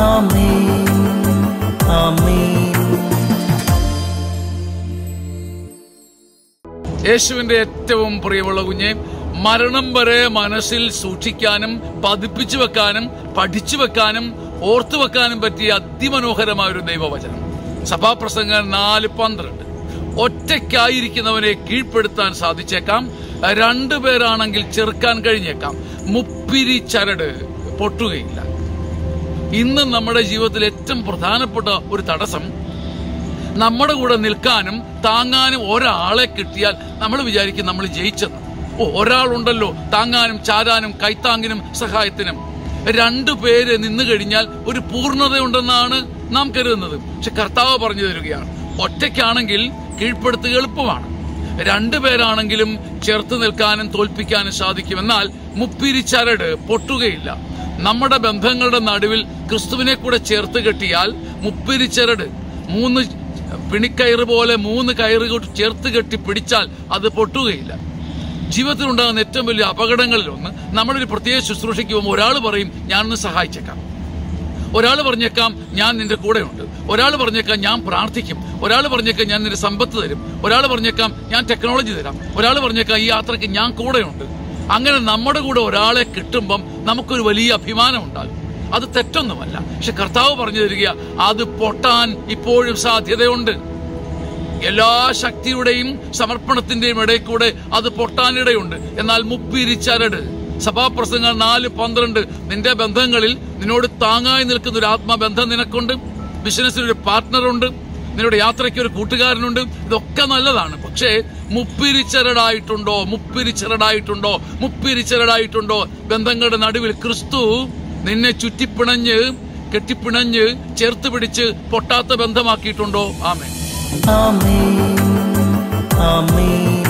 ആമേൻ ആമേൻ യേശുവിന്റെ ഏറ്റവും പ്രിയമുള്ള കുഞ്ഞെ മരണം വരെ മനസ്സിൽ സൂക്ഷിക്കാനും പതിപ്പിച്ചു വെക്കാനും പഠിച്ചു വെക്കാനും ഓർത്തു വെക്കാനും പറ്റിയ അതിമനോഹരമായ ഒരു ദൈവവചനം സഭാപ്രസംഗം നാല് പന്ത്രണ്ട് ഒറ്റയ്ക്കായിരിക്കുന്നവനെ കീഴ്പ്പെടുത്താൻ സാധിച്ചേക്കാം രണ്ടുപേരാണെങ്കിൽ ചെറുക്കാൻ കഴിഞ്ഞേക്കാം മുപ്പിരി ചരട് പൊട്ടുകയില്ല ഇന്ന് നമ്മുടെ ജീവിതത്തിൽ ഏറ്റവും പ്രധാനപ്പെട്ട ഒരു തടസ്സം നമ്മുടെ കൂടെ നിൽക്കാനും താങ്ങാനും ഒരാളെ കിട്ടിയാൽ നമ്മൾ വിചാരിക്കും നമ്മൾ ജയിച്ചെന്ന് ഓ ഒരാളുണ്ടല്ലോ താങ്ങാനും ചാരാനും കൈത്താങ്ങിനും സഹായത്തിനും രണ്ടു പേര് നിന്നു കഴിഞ്ഞാൽ ഒരു പൂർണ്ണതയുണ്ടെന്നാണ് നാം കരുതുന്നത് പക്ഷെ കർത്താവ് പറഞ്ഞു തരികയാണ് ഒറ്റയ്ക്കാണെങ്കിൽ കീഴ്പ്പെടുത്തുക എളുപ്പമാണ് രണ്ടുപേരാണെങ്കിലും ചേർത്ത് നിൽക്കാനും തോൽപ്പിക്കാനും സാധിക്കും എന്നാൽ മുപ്പിരിച്ചരട് പൊട്ടുകയില്ല നമ്മുടെ ബന്ധങ്ങളുടെ നടുവിൽ ക്രിസ്തുവിനെ കൂടെ ചേർത്ത് കെട്ടിയാൽ മുപ്പിരിച്ചരട് മൂന്ന് പിണിക്കയറ് പോലെ മൂന്ന് കയറ് കൊണ്ട് ചേർത്ത് കെട്ടി പിടിച്ചാൽ അത് പൊട്ടുകയില്ല ജീവിതത്തിൽ ഉണ്ടാകുന്ന ഏറ്റവും വലിയ അപകടങ്ങളിൽ ഒന്ന് നമ്മളൊരു പ്രത്യേക ശുശ്രൂഷയ്ക്ക് പോകുമ്പോൾ ഒരാൾ പറയും ഞാനൊന്ന് സഹായിച്ചേക്കാം ഒരാൾ പറഞ്ഞേക്കാം ഞാൻ നിന്റെ കൂടെയുണ്ട് ഒരാൾ പറഞ്ഞേക്കാം ഞാൻ പ്രാർത്ഥിക്കും ഒരാൾ പറഞ്ഞേക്കാം ഞാൻ നിന്റെ സമ്പത്ത് തരും ഒരാൾ പറഞ്ഞേക്കാം ഞാൻ ടെക്നോളജി തരാം ഒരാൾ പറഞ്ഞേക്കാം ഈ യാത്രയ്ക്ക് ഞാൻ കൂടെയുണ്ട് അങ്ങനെ നമ്മുടെ കൂടെ ഒരാളെ കിട്ടുമ്പം നമുക്കൊരു വലിയ അഭിമാനം ഉണ്ടാകും അത് തെറ്റൊന്നുമല്ല പക്ഷെ കർത്താവ് പറഞ്ഞു തരിക അത് പൊട്ടാൻ ഇപ്പോഴും സാധ്യതയുണ്ട് എല്ലാ ശക്തിയുടെയും സമർപ്പണത്തിന്റെയും ഇടയിൽ കൂടെ അത് പൊട്ടാനിടയുണ്ട് എന്നാൽ മുപ്പിരിച്ചരട് സഭാപ്രസംഗങ്ങൾ നാല് പന്ത്രണ്ട് നിന്റെ ബന്ധങ്ങളിൽ നിന്നോട് താങ്ങായി നിൽക്കുന്ന ഒരു ആത്മബന്ധം നിനക്കുണ്ട് ബിസിനസ്സിൽ ഒരു പാർട്ട്ണറുണ്ട് നിങ്ങളുടെ യാത്രയ്ക്ക് ഒരു കൂട്ടുകാരനുണ്ട് ഇതൊക്കെ നല്ലതാണ് പക്ഷേ മുപ്പിരിച്ചരടായിട്ടുണ്ടോ മുപ്പിരിച്ചരടായിട്ടുണ്ടോ മുപ്പിരിച്ചരടായിട്ടുണ്ടോ ബന്ധങ്ങളുടെ നടുവിൽ ക്രിസ്തു നിന്നെ ചുറ്റിപ്പിണഞ്ഞ് കെട്ടിപ്പിണഞ്ഞ് ചേർത്ത് പിടിച്ച് പൊട്ടാത്ത ബന്ധമാക്കിയിട്ടുണ്ടോ ആമേ ആമേൻ ആമേൻ